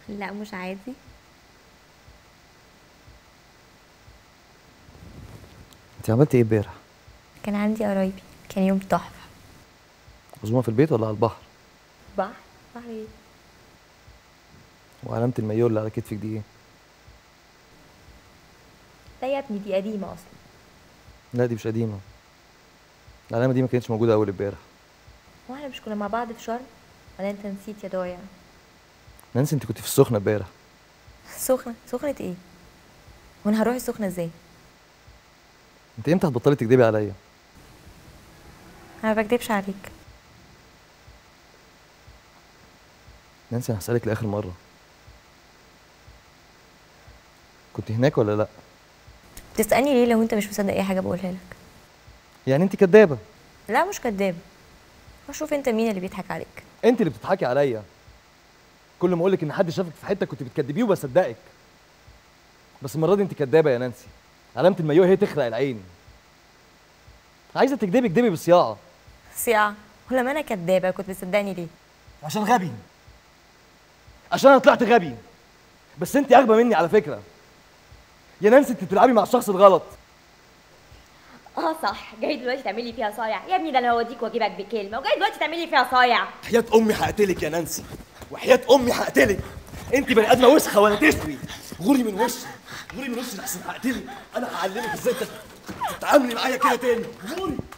لا مش عادي انت عملتي ايه امبارح كان عندي قرايبي كان يوم تحفه عزومه في البيت ولا على البحر بحر بحر ايه وعلامه المايو اللي على كتفك دي ايه لا يا ابني دي قديمه اصلا لا دي مش قديمه العلامه دي ما كانتش موجوده اول امبارح هو احنا مش كنا مع بعض في شرم ولا انت نسيت يا ضايع نانسي انت كنت في السخنه امبارح سخنه سخنه ايه وانا هروح السخنه ازاي انت امتى هتبطلي تكدبي عليا انا ما بكدبش عليك نانسي انا هسالك لاخر مره كنت هناك ولا لا بتسالني ليه لو انت مش مصدق اي حاجه بقولها لك يعني انت كدابه لا مش كداب شوف انت مين اللي بيضحك عليك انت اللي بتضحكي عليا كل ما اقولك ان حد شافك في حته كنت بتكدبيه وبصدقك بس المره دي انت كدابه يا نانسي علامه المايوه هي تخرق العين عايزه تكدبي اكدبي بصياعه صياعه ولما انا كدابه كنت بتصدقني ليه عشان غبي عشان انا طلعت غبي بس انت اغبى مني على فكره يا نانسي انت بتلعبي مع الشخص الغلط اه صح جاي دلوقتي تعملي فيها صايع يا ابني ده انا هوديك واجيبك بكلمه وجاي دلوقتي تعملي فيها صايع حياة امي هقتلك يا نانسي وحياة امي هقتلك انت بني ادمه وسخه ولا تسوي غوري من وشي غوري من وشي احسن هقتلك انا هعلمك ازاي تت- تتعاملي معايا كده تاني غوري